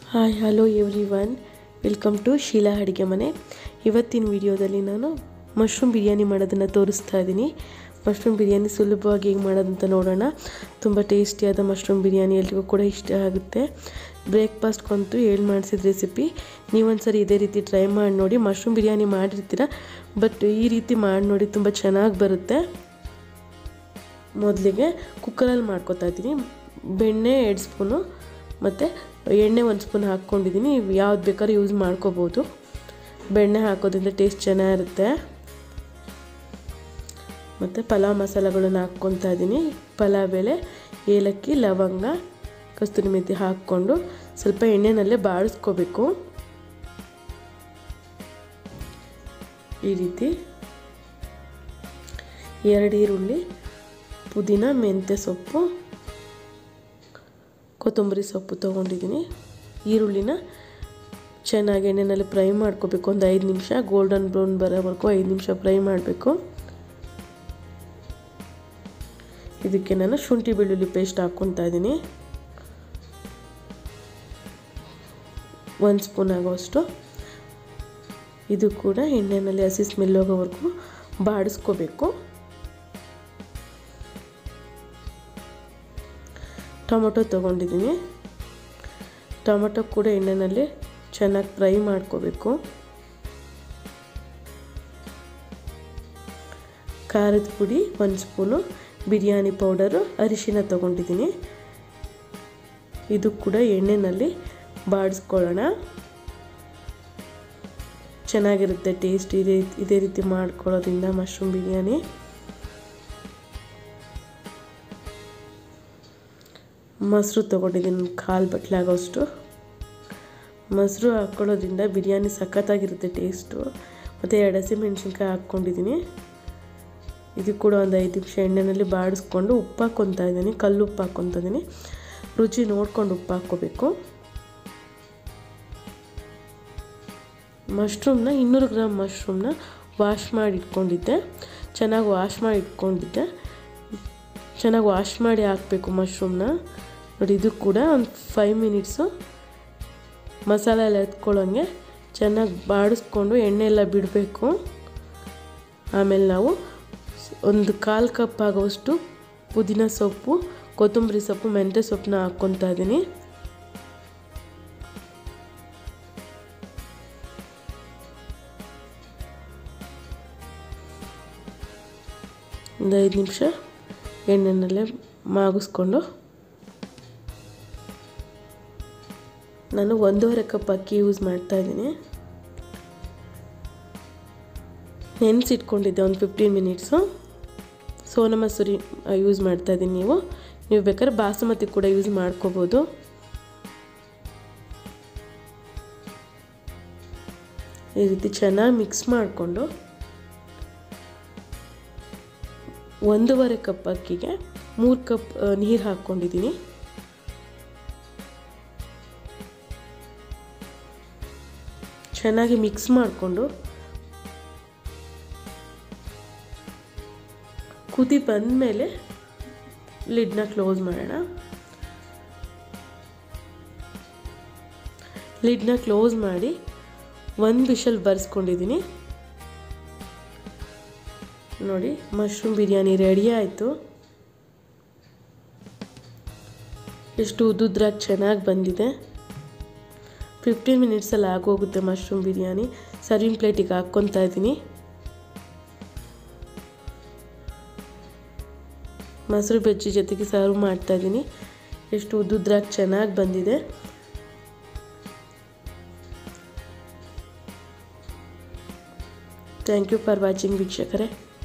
hi hello everyone welcome to Sheela ಅಡುಗೆ ಮನೆ ಇವತ್ತಿನ ವಿಡಿಯೋದಲ್ಲಿ ನಾನು ಮಶ್ರೂಮ್ ಬಿರಿಯಾನಿ ಮಾಡೋದನ್ನು ತೋರಿಸ್ತಾ ಇದ್ದೀನಿ ಮಶ್ರೂಮ್ ಬಿರಿಯಾನಿ ಸುಲಭವಾಗಿ ಹೇಗೆ ಮಾಡೋದಂತ ನೋಡೋಣ ತುಂಬ ಟೇಸ್ಟಿಯಾದ ಮಶ್ರೂಮ್ ಬಿರಿಯಾನಿ ಎಲ್ರಿಗೂ ಕೂಡ ಇಷ್ಟ ಆಗುತ್ತೆ ಬ್ರೇಕ್ಫಾಸ್ಟ್ಗಂತೂ ಹೇಳಿ ಮಾಡಿಸಿದ ರೆಸಿಪಿ ನೀವೊಂದ್ಸರಿ ಇದೇ ರೀತಿ ಟ್ರೈ ಮಾಡಿ ನೋಡಿ ಮಶ್ರೂಮ್ ಬಿರಿಯಾನಿ ಮಾಡಿರ್ತೀರ ಬಟ್ ಈ ರೀತಿ ಮಾಡಿ ನೋಡಿ ತುಂಬ ಚೆನ್ನಾಗಿ ಬರುತ್ತೆ ಮೊದಲಿಗೆ ಕುಕ್ಕರಲ್ಲಿ ಮಾಡ್ಕೊತಾ ಇದ್ದೀನಿ ಬೆಣ್ಣೆ ಎರಡು ಸ್ಪೂನು ಮತ್ತು ಎಣ್ಣೆ ಒಂದು ಸ್ಪೂನ್ ಹಾಕ್ಕೊಂಡಿದ್ದೀನಿ ಯಾವ್ದು ಬೇಕಾದ್ರೂ ಯೂಸ್ ಮಾಡ್ಕೋಬೋದು ಬೆಣ್ಣೆ ಹಾಕೋದ್ರಿಂದ ಟೇಸ್ಟ್ ಚೆನ್ನಾಗಿರುತ್ತೆ ಮತ್ತು ಪಲಾವ್ ಮಸಾಲೆಗಳನ್ನು ಹಾಕ್ಕೊತಾ ಇದ್ದೀನಿ ಪಲಾವ್ ಎಲೆ ಏಲಕ್ಕಿ ಲವಂಗ ಕಸ್ತೂರಿ ಮೆಥಿ ಹಾಕ್ಕೊಂಡು ಸ್ವಲ್ಪ ಎಣ್ಣೆನಲ್ಲೇ ಬಾಡಿಸ್ಕೋಬೇಕು ಈ ರೀತಿ ಎರಡು ಈರುಳ್ಳಿ ಪುದೀನ ಮೆಂತ್ಯ ಸೊಪ್ಪು ಕೊತ್ತಂಬರಿ ಸೊಪ್ಪು ತೊಗೊಂಡಿದ್ದೀನಿ ಈರುಳ್ಳಿನ ಚೆನ್ನಾಗಿ ಎಣ್ಣೆನಲ್ಲಿ ಫ್ರೈ ಮಾಡ್ಕೋಬೇಕು ಒಂದು ಐದು ನಿಮಿಷ ಗೋಲ್ಡನ್ ಬ್ರೌನ್ ಬರೋವರೆಗೂ ಐದು ನಿಮಿಷ ಫ್ರೈ ಮಾಡಬೇಕು ಇದಕ್ಕೆ ನಾನು ಶುಂಠಿ ಬೆಳ್ಳುಳ್ಳಿ ಪೇಸ್ಟ್ ಹಾಕ್ಕೊತಾ ಇದ್ದೀನಿ ಒಂದು ಸ್ಪೂನ್ ಆಗೋಷ್ಟು ಇದು ಕೂಡ ಎಣ್ಣೆಯಲ್ಲಿ ಹಸಿ ಸ್ಮೆಲ್ ಹೋಗೋವರೆಗೂ ಬಾಡಿಸ್ಕೋಬೇಕು ಟೊಮೊಟೊ ತೊಗೊಂಡಿದ್ದೀನಿ ಟೊಮೊಟೊ ಕೂಡ ಎಣ್ಣೆಯಲ್ಲಿ ಚೆನ್ನಾಗಿ ಫ್ರೈ ಮಾಡ್ಕೋಬೇಕು ಖಾರದ ಪುಡಿ ಒಂದು ಸ್ಪೂನು ಬಿರಿಯಾನಿ ಪೌಡರು ಅರಿಶಿನ ತೊಗೊಂಡಿದ್ದೀನಿ ಇದು ಕೂಡ ಎಣ್ಣೆಯಲ್ಲಿ ಬಾಡಿಸ್ಕೊಳ್ಳೋಣ ಚೆನ್ನಾಗಿರುತ್ತೆ ಟೇಸ್ಟ್ ಇದೇ ಇದೇ ರೀತಿ ಮಾಡ್ಕೊಳ್ಳೋದ್ರಿಂದ ಮಶ್ರೂಮ್ ಬಿರಿಯಾನಿ ಮೊಸರು ತೊಗೊಂಡಿದ್ದೀನಿ ಕಾಲು ಬಟ್ಲೆ ಆಗೋಷ್ಟು ಮೊಸರು ಹಾಕ್ಕೊಳ್ಳೋದ್ರಿಂದ ಬಿರಿಯಾನಿ ಸಖತ್ತಾಗಿರುತ್ತೆ ಟೇಸ್ಟು ಮತ್ತು ಎರಡು ಹಸಿಮೆಣ್ಸಿನ್ಕಾಯಿ ಹಾಕ್ಕೊಂಡಿದ್ದೀನಿ ಇದು ಕೂಡ ಒಂದು ಐದು ನಿಮಿಷ ಎಣ್ಣೆಯಲ್ಲಿ ಬಾಡಿಸ್ಕೊಂಡು ಉಪ್ಪು ಹಾಕ್ಕೊತಾ ಇದ್ದೀನಿ ಕಲ್ಲು ಉಪ್ಪು ಹಾಕ್ಕೊತಾ ಇದ್ದೀನಿ ರುಚಿ ನೋಡ್ಕೊಂಡು ಉಪ್ಪು ಹಾಕ್ಕೋಬೇಕು ಮಶ್ರೂಮ್ನ ಇನ್ನೂರು ಗ್ರಾಮ್ ಮಶ್ರೂಮ್ನ ವಾಶ್ ಮಾಡಿ ಇಟ್ಕೊಂಡಿದ್ದೆ ಚೆನ್ನಾಗಿ ವಾಶ್ ಮಾಡಿ ಇಟ್ಕೊಂಡಿದ್ದೆ ಚೆನ್ನಾಗಿ ವಾಶ್ ಮಾಡಿ ಹಾಕಬೇಕು ಮಶ್ರೂಮ್ನ ನೋಡಿ ಇದು ಕೂಡ ಒಂದು ಫೈವ್ ಮಿನಿಟ್ಸು ಮಸಾಲೆ ಎಲ್ಲ ಎತ್ಕೊಳ್ಳೋಂಗೆ ಚೆನ್ನಾಗಿ ಬಾಡಿಸ್ಕೊಂಡು ಎಣ್ಣೆ ಎಲ್ಲ ಬಿಡಬೇಕು ಆಮೇಲೆ ನಾವು ಒಂದು ಕಾಲು ಕಪ್ ಆಗೋಷ್ಟು ಪುದೀನ ಸೊಪ್ಪು ಕೊತ್ತಂಬರಿ ಸೊಪ್ಪು ಮೆಂತ್ಯ ಸೊಪ್ಪನ್ನ ಹಾಕ್ಕೊತಾ ಇದ್ದೀನಿ ಒಂದು ಐದು ನಿಮಿಷ ಎಣ್ಣೆನಲ್ಲೇ ಮಾಗಿಸ್ಕೊಂಡು ನಾನು ಒಂದೂವರೆ ಕಪ್ ಅಕ್ಕಿ ಯೂಸ್ ಮಾಡ್ತಾಯಿದ್ದೀನಿ ನೆನೆಸಿಟ್ಕೊಂಡಿದ್ದೆ ಒಂದು fifteen minutes Sona Masoori use ಮಾಡ್ತಾಯಿದ್ದೀನಿ ನೀವು ನೀವು ಬೇಕಾದ್ರೆ ಬಾಸುಮತಿ ಕೂಡ ಯೂಸ್ ಮಾಡ್ಕೋಬೋದು ಈ ರೀತಿ ಚೆನ್ನಾಗಿ ಮಿಕ್ಸ್ ಮಾಡಿಕೊಂಡು ಒಂದೂವರೆ ಕಪ್ ಅಕ್ಕಿಗೆ ಮೂರು ಕಪ್ ನೀರು ಹಾಕ್ಕೊಂಡಿದ್ದೀನಿ ಚೆನ್ನಾಗಿ ಮಿಕ್ಸ್ ಮಾಡಿಕೊಂಡು ಕುದಿ ಬಂದಮೇಲೆ ಲಿಡ್ನ ಕ್ಲೋಸ್ ಮಾಡೋಣ ಲಿಡ್ನ ಕ್ಲೋಸ್ ಮಾಡಿ ಒಂದು ವಿಷಲ್ ಬರ್ಸ್ಕೊಂಡಿದ್ದೀನಿ ನೋಡಿ ಮಶ್ರೂಮ್ ಬಿರಿಯಾನಿ ರೆಡಿ ಆಯಿತು ಎಷ್ಟು ಉದ್ದುದ್ರಾಗಿ ಚೆನ್ನಾಗಿ ಬಂದಿದೆ ಫಿಫ್ಟೀನ್ ಮಿನಿಟ್ಸಲ್ಲಿ ಆಗೋಗುತ್ತೆ ಮಶ್ರೂಮ್ ಬಿರಿಯಾನಿ ಸರ್ವಿಂಗ್ ಪ್ಲೇಟಿಗೆ ಹಾಕ್ಕೊತಾ ಇದ್ದೀನಿ ಮೊಸರು ಬಜ್ಜಿ ಜೊತೆಗೆ ಸರ್ವ್ ಮಾಡ್ತಾಯಿದ್ದೀನಿ ಎಷ್ಟು ಉದ್ದುದ್ರಾಗಿ ಚೆನ್ನಾಗಿ ಬಂದಿದೆ ಥ್ಯಾಂಕ್ ಯು ಫಾರ್ ವಾಚಿಂಗ್ ವೀಕ್ಷಕರೇ